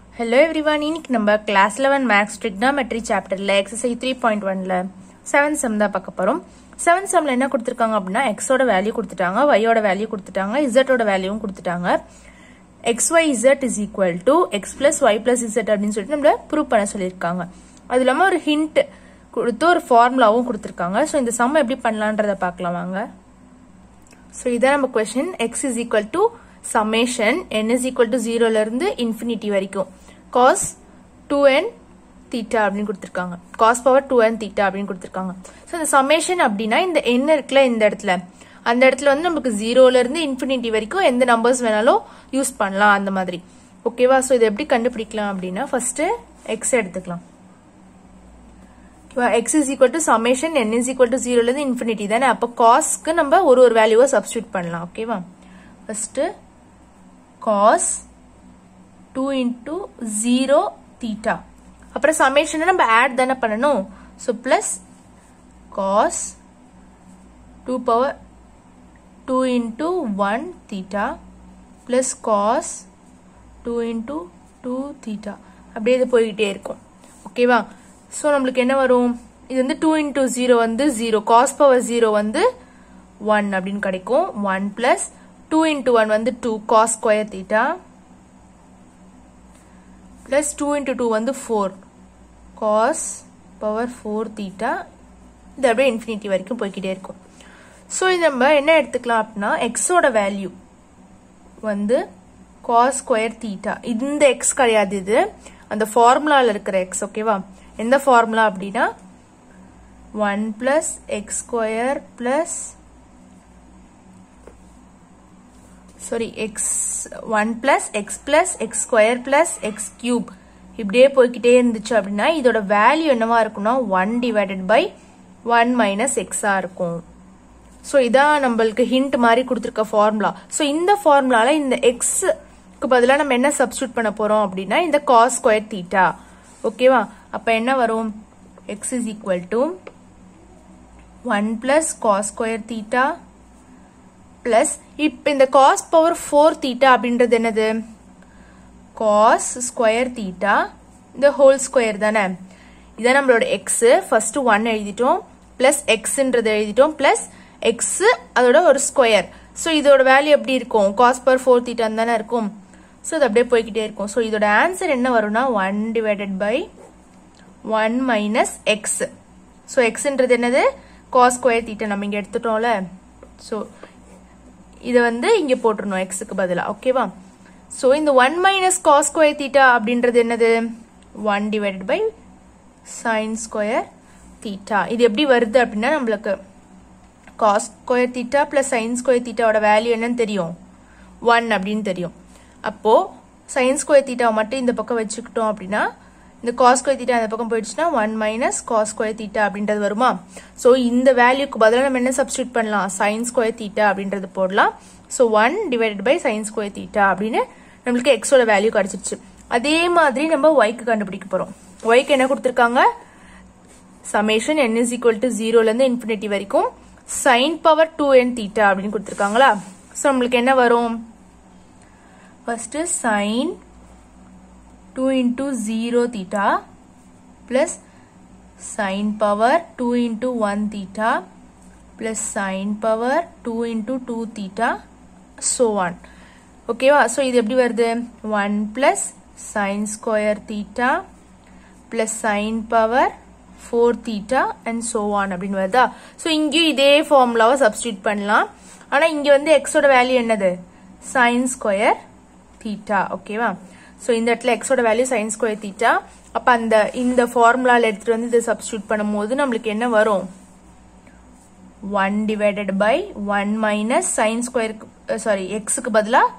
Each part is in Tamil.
ஹலோ எவ்ரிவான் இன்னைக்கு நம்ம கிளாஸ் லெவன் மேக்ஸ் ட்ரிக்னாமெட்ரி சாப்டர்ல எக்ஸசைஸ் த்ரீ பாயிண்ட் ஒன்ல செவன் சம் தான் பார்க்க போறோம் செவன் சம்ல என்ன கொடுத்துருக்காங்க அப்படின்னா எக்ஸோட வேல்யூ கொடுத்துட்டாங்க ஒய்யோட வேல்யூ கொடுத்துட்டாங்க இசட்டோட வேல்யூவும் கொடுத்துட்டாங்க x y z is equal to x plus y plus z அப்படின்னு சொல்லிட்டு நம்மள ப்ரூவ் பண்ண சொல்லியிருக்காங்க அது இல்லாமல் ஒரு ஹிண்ட் கொடுத்து ஒரு ஃபார்முலாவும் கொடுத்துருக்காங்க ஸோ இந்த சம் எப்படி பண்ணலான்றத பார்க்கலாம் வாங்க ஸோ இதான் நம்ம question x is equal to summation n is equal to ஜீரோல இருந்து இன்ஃபினிட்டி வரைக்கும் காஸ் டூ என் தீட்டா அப்படின்னு கொடுத்துருக்காங்க cos power two n theta அப்படின்னு கொடுத்துருக்காங்க ஸோ இந்த சமேஷன் அப்படின்னா இந்த என் இருக்குல்ல இந்த இடத்துல அந்த இடத்துல வந்து நமக்கு ஜீரோல இருந்து இன்ஃபினிட்டி வரைக்கும் எந்த நம்பர்ஸ் வேணாலும் யூஸ் பண்ணலாம் அந்த மாதிரி ஓகேவா ஸோ இதை எப்படி கண்டுபிடிக்கலாம் அப்படின்னா ஃபர்ஸ்ட் எக்ஸ் எடுத்துக்கலாம் x is equal to summation n is equal to ஜீரோலேருந்து இன்ஃபினிட்டி தானே அப்போ காஸ்க்கு நம்ம ஒரு ஒரு வேல்யூவை சப்ஸ்டியூட் பண்ணலாம் ஓகேவா first cos two into zero theta அப்புறம் சமேஷனை நம்ம ஆட் தானே பண்ணணும் so plus cos two power two into one theta plus cos two into two theta அப்படியே இது போய்கிட்டே இருக்கும் ஓகேவா ஸோ நம்மளுக்கு என்ன வரும் இது வந்து டூ இன்டூ ஜீரோ வந்து ஜீரோ காஸ் பவர் ஜீரோ வந்து ஒன் அப்படின்னு கிடைக்கும் one plus two into one வந்து two cos square theta plus two into two வந்து four cos power four theta இது அப்படியே இன்ஃபினிட்டி வரைக்கும் போய்கிட்டே இருக்கும் ஸோ இது நம்ம என்ன எடுத்துக்கலாம் அப்படின்னா எக்ஸோட வேல்யூ வந்து காஸ் ஸ்கொயர் தீட்டா இந்த எக்ஸ் கிடையாது இது அந்த ஃபார்முலாவில் இருக்கிற எக்ஸ் ஓகேவா எந்த ஃபார்முலா அப்படின்னா one plus x square plus sorry x one plus x plus x square plus x cube இப்படியே போய்கிட்டே இருந்துச்சு அப்படின்னா இதோட வேல்யூ என்னவா இருக்கும்னா one divided by one minus எக்ஸா இருக்கும் ஸோ இதான் நம்மளுக்கு ஹிண்ட் மாதிரி கொடுத்துருக்க ஃபார்முலா ஸோ இந்த ஃபார்முலால இந்த எக்ஸ்க்கு பதிலாக நம்ம என்ன சப்ஸ்டியூட் பண்ண போறோம் அப்படின்னா இந்த காஸ் ஸ்கொயர் தீட்டா ஓகேவா அப்போ என்ன வரும் x is equal to one plus cos square theta plus இப்போ இந்த காஸ் பவர் ஃபோர் தீட்டா அப்படின்றது என்னது காஸ் ஸ்கொயர் தீட்டா இந்த ஹோல் ஸ்கொயர் தானே இதான் நம்மளோட எக்ஸ் ஃபர்ஸ்ட் ஒன் எழுதிட்டோம் பிளஸ் எக்ஸ்ன்றது எழுதிட்டோம் பிளஸ் எக்ஸ் அதோட ஒரு ஸ்கொயர் ஸோ இதோட வேல்யூ எப்படி இருக்கும் காஸ் பவர் ஃபோர் தீட்டான்னு தானே இருக்கும் ஸோ அது அப்படியே போய்கிட்டே இருக்கும் ஸோ இதோட ஆன்சர் என்ன வரும்னா one divided by one minus x so எக்ஸ்ன்றது என்னது காஸ் ஸ்கொயர் தீட்டா நம்ம இங்கே எடுத்துட்டோம்ல ஸோ இதை வந்து இங்கே போட்டுருணும் எக்ஸுக்கு பதிலாக ஓகேவா ஸோ இந்த one minus cos square theta அப்படின்றது என்னது one divided by sine square theta இது எப்படி வருது அப்படின்னா நம்மளுக்கு cos square theta plus sine square தீட்டாவோட வேல்யூ என்னன்னு தெரியும் ஒன் அப்படின்னு தெரியும் அப்போ சைன் ஸ்கொயர் தீட்டாவை மட்டும் இந்த பக்கம் வச்சுக்கிட்டோம் அப்படின்னா இந்த காஸ் ஸ்கொயர் தீட்டா அந்த பக்கம் போயிடுச்சுன்னா one minus cos square theta அப்படின்றது வருமா ஸோ இந்த வேல்யூக்கு பதிலாக நம்ம என்ன சப்ஸ்டியூட் பண்ணலாம் சைன் ஸ்கொயர் தீட்டா அப்படின்றது போடலாம் so one divided by sine square theta அப்படின்னு நம்மளுக்கு எக்ஸோட வேல்யூ கிடைச்சிருச்சு அதே மாதிரி நம்ம ஒய்க்கு கண்டுபிடிக்க போறோம் ஒய்க்கு என்ன கொடுத்துருக்காங்க summation n is equal to ஜீரோலேருந்து இன்ஃபினிட்டி வரைக்கும் sine power two n theta அப்படின்னு கொடுத்துருக்காங்களா ஸோ நம்மளுக்கு என்ன வரும் first sine 2 into 0 theta plus sine power 2 into 1 theta plus sine power 2 into 2 theta so on ஓகேவா ஸோ இது எப்படி வருது one plus sine square theta plus sine power four theta and so on அப்படின்னு வருதா ஸோ இங்கேயும் இதே ஃபார்முலாவை சப்ஸ்டியூட் பண்ணலாம் ஆனால் இங்கே வந்து எக்ஸோட வேல்யூ என்னது சைன் ஸ்கொயர் தீட்டா ஓகேவா ஸோ இந்த இடத்துல எக்ஸோட வேல்யூ சைன் ஸ்கொயர் தீட்டா அப்போ அந்த இந்த ஃபார்முலாவில் எடுத்துகிட்டு வந்து இதை சப்ஸ்டியூட் பண்ணும்போது நம்மளுக்கு என்ன வரும் one divided by one minus sine ஸ்கொயருக்கு சாரி எக்ஸுக்கு பதிலாக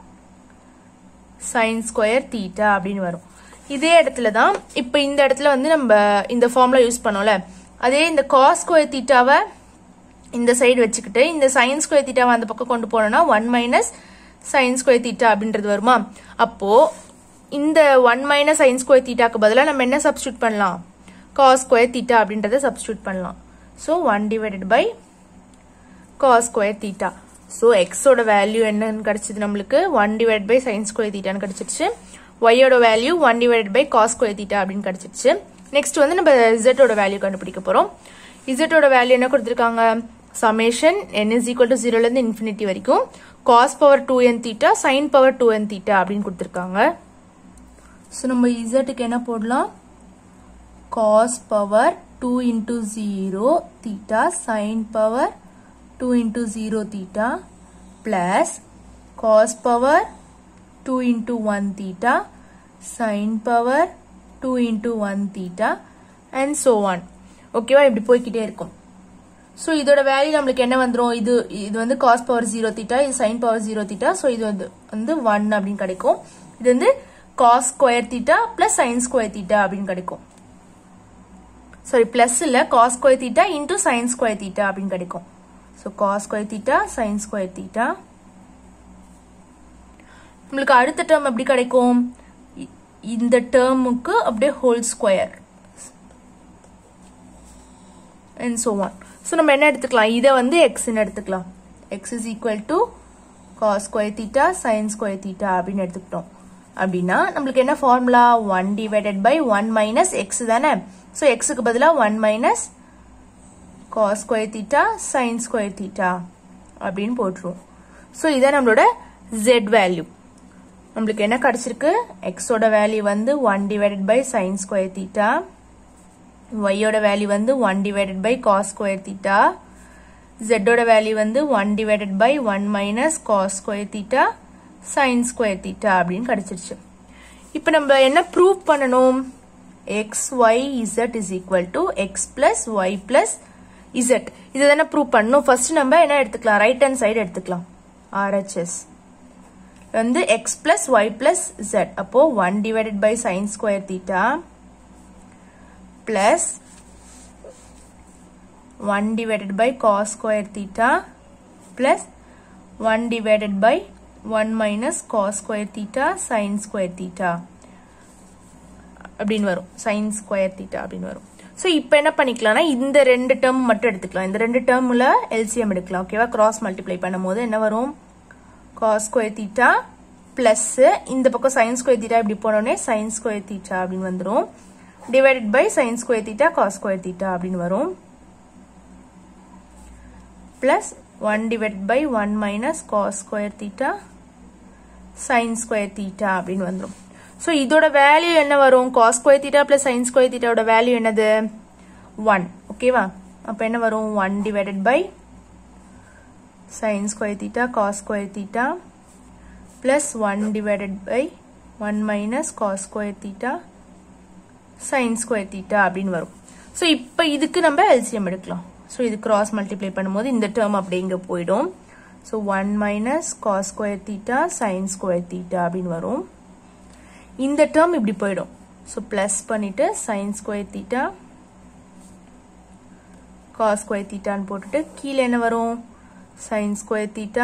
சைன் ஸ்கொயர் தீட்டா அப்படின்னு வரும் இதே இடத்துல தான் இப்போ இந்த இடத்துல வந்து நம்ம இந்த ஃபார்முலா யூஸ் பண்ணோம்ல அதே இந்த காஸ் ஸ்கொயர் தீட்டாவை இந்த சைடு வச்சுக்கிட்டு இந்த சைன் ஸ்கொயர் தீட்டாவை அந்த பக்கம் கொண்டு போனோம்னா one minus sine square theta அப்படின்றது வருமா அப்போ இந்த ஒன் மைனஸ் சைன் ஸ்கொயர் தீட்டாக்கு பதிலாக நம்ம என்ன சப்ஸ்டியூட் பண்ணலாம் காஸ் ஸ்கொயர் தீட்டா அப்படின்றத சப்ஸ்டியூட் பண்ணலாம் so one divided by cos square theta so எக்ஸோட வேல்யூ என்னன்னு கிடைச்சது நம்மளுக்கு one divide by sine square தீட்டான்னு கிடைச்சிருச்சு ஒய்யோட value one divided by cos square theta அப்படின்னு கிடைச்சிருச்சு நெக்ஸ்ட் வந்து நம்ம இசட்டோட வேல்யூ கண்டுபிடிக்க போறோம் இசட்டோட வேல்யூ என்ன கொடுத்துருக்காங்க summation n is equal to ஜீரோலேருந்து இன்ஃபினிட்டி வரைக்கும் cos power two n theta sine power two n theta அப்படின்னு கொடுத்துருக்காங்க ஸோ நம்ம இசட்டுக்கு என்ன போடலாம் cos power two into zero theta sine power two into zero theta plus cos power two into one theta sine power two into one theta and so on ஓகேவா இப்படி போய்கிட்டே இருக்கும் ஸோ இதோட வேல்யூ நம்மளுக்கு என்ன வந்துடும் இது இது வந்து காஸ் பவர் ஜீரோ தீட்டா இது sine power zero theta so இது வந்து வந்து ஒன் அப்படின்னு கிடைக்கும் இது வந்து cos square theta plus sine square theta அப்படின்னு கிடைக்கும் சாரி பிளஸ் இல்ல cos square theta into sine square theta அப்படின்னு கிடைக்கும் so cos square theta sine square theta நம்மளுக்கு அடுத்த டேர்ம் எப்படி கிடைக்கும் இந்த டேர்முக்கு அப்படியே whole square and so on so நம்ம என்ன எடுத்துக்கலாம் இதை வந்து எக்ஸ்ன்னு எடுத்துக்கலாம் x is equal to cos square theta sine square theta அப்படின்னு எடுத்துக்கிட்டோம் அப்படின்னா நம்மளுக்கு என்ன formula one divided by one minus x தானே ஸோ எக்ஸுக்கு பதிலாக one minus cos square theta sine square theta அப்படின்னு போட்டுருவோம் ஸோ இதான் நம்மளோட ஜெட் வேல்யூ நம்மளுக்கு என்ன கிடைச்சிருக்கு எக்ஸோட வேல்யூ வந்து one divided by sine square theta ஒய்யோட வேல்யூ வந்து one divided by cos square theta ஜெட்டோட வேல்யூ வந்து one divided by one minus cos square theta sine square theta அப்படின்னு கிடைச்சிருச்சு இப்போ நம்ம என்ன ப்ரூவ் பண்ணணும் x y z is equal to x plus y plus z இதை தானே ப்ரூவ் பண்ணணும் ஃபர்ஸ்ட் நம்ம என்ன எடுத்துக்கலாம் ரைட் ஹேண்ட் சைடு எடுத்துக்கலாம் ஆர்ஹெச்எஸ் வந்து x plus y plus Z அப்போ one divided by sine square theta plus one divided by cos square theta plus one divided by one minus cos square theta sine square theta அப்படின்னு வரும் சைன் ஸ்கொயர் தீட்டா அப்படின்னு வரும் ஸோ இப்போ என்ன பண்ணிக்கலாம்னா இந்த ரெண்டு டேர்ம் மட்டும் எடுத்துக்கலாம் இந்த ரெண்டு டேர்மில் எல்சிஎம் எடுக்கலாம் ஓகேவா கிராஸ் மல்டிப்ளை பண்ணும்போது என்ன வரும் காஸ் ஸ்கொயர் தீட்டா பிளஸ் இந்த பக்கம் சைன் ஸ்கொயர் தீட்டா இப்படி போனோடனே சைன் ஸ்கொயர் தீட்டா அப்படின்னு வந்துடும் divided by sine square theta cos square theta அப்படின்னு வரும் plus one divided by one minus cos square theta sine square theta அப்படின்னு வந்துடும் ஸோ இதோட வேல்யூ என்ன வரும் cos square theta plus sine square தீட்டாவோட வேல்யூ என்னது ஒன் ஓகேவா அப்போ என்ன வரும் one divided by sine square theta cos square theta plus one divided by one minus cos square theta sine square theta அப்படின்னு வரும் ஸோ இப்போ இதுக்கு நம்ம எல்சிஎம் எடுக்கலாம் ஸோ இது கிராஸ் மல்டிப்ளை பண்ணும்போது இந்த டேர்ம் அப்படி இங்கே போயிடும் so one minus cos square theta sine square theta அப்படின்னு வரும் இந்த டேர்ம் இப்படி போயிடும் ஸோ ப்ளஸ் பண்ணிட்டு sine square theta cos square தீட்டான்னு போட்டுட்டு கீழே என்ன வரும் sine square theta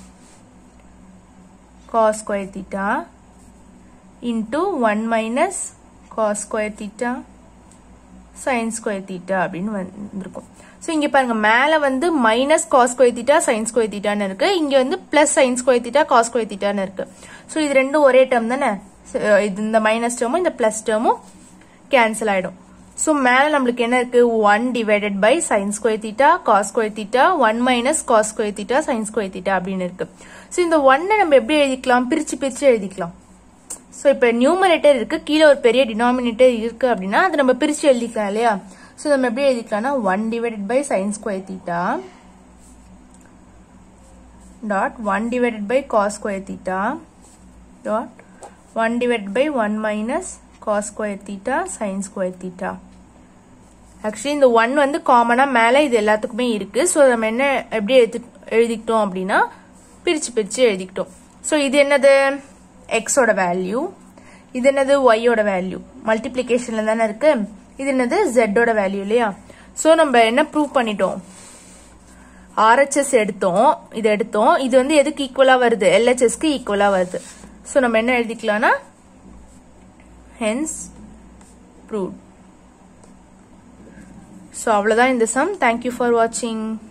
cos square theta into one minus cos square theta sine square theta அப்படின்னு வந்திருக்கும் ஸோ இங்கே பாருங்க மேலே வந்து minus cos square theta sine square தீட்டான்னு இருக்கு இங்கே வந்து plus sine square theta cos square தீட்டான்னு இருக்கு ஸோ இது ரெண்டும் ஒரே டேர்ம் தானே இது இந்த மைனஸ் டேர்மும் இந்த பிளஸ் டேர்மும் கேன்சல் ஆயிடும் ஸோ மேலே நம்மளுக்கு என்ன இருக்கு one divided by sine square theta cos square theta one minus cos square theta sine square theta அப்படின்னு இருக்கு ஸோ இந்த ஒன்னை நம்ம எப்படி எழுதிக்கலாம் பிரிச்சு பிரிச்சு எழுதிக்கலாம் ஸோ இப்போ நியூமரேட்டர் இருக்கு கீழே ஒரு பெரிய டினாமினேட்டர் இருக்கு அப்படின்னா அதை நம்ம பிரிச்சு எழுதிக்கலாம் இல்லையா ஸோ நம்ம எப்படி எழுதிக்கலாம்னா one divided by sine square theta dot one divided by cos square theta dot one divided by one minus cos square theta sine square theta actually இந்த ஒன் வந்து காமனாக மேலே இது எல்லாத்துக்குமே இருக்கு ஸோ நம்ம என்ன எப்படி எழுதி எழுதிக்கிட்டோம் அப்படின்னா பிரிச்சு பிரிச்சு எழுதிக்கிட்டோம் ஸோ இது என்னது எக்ஸோட வேல்யூ இது என்னது ஒய்யோட வேல்யூ மல்டிப்ளிகேஷன்ல தானே இருக்கு இது என்னது ஜெட்டோட வேல்யூ இல்லையா ஸோ நம்ம என்ன ப்ரூவ் பண்ணிட்டோம் ஆர்ஹெச்எஸ் எடுத்தோம் இது எடுத்தோம் இது வந்து எதுக்கு ஈக்குவலா வருது எல்ஹெச்எஸ்க்கு ஈக்குவலா வருது ஸோ நம்ம என்ன எழுதிக்கலாம்னா ஹென்ஸ் ப்ரூவ் ஸோ அவ்வளோதான் இந்த சம் தேங்க்யூ ஃபார் வாட்சிங்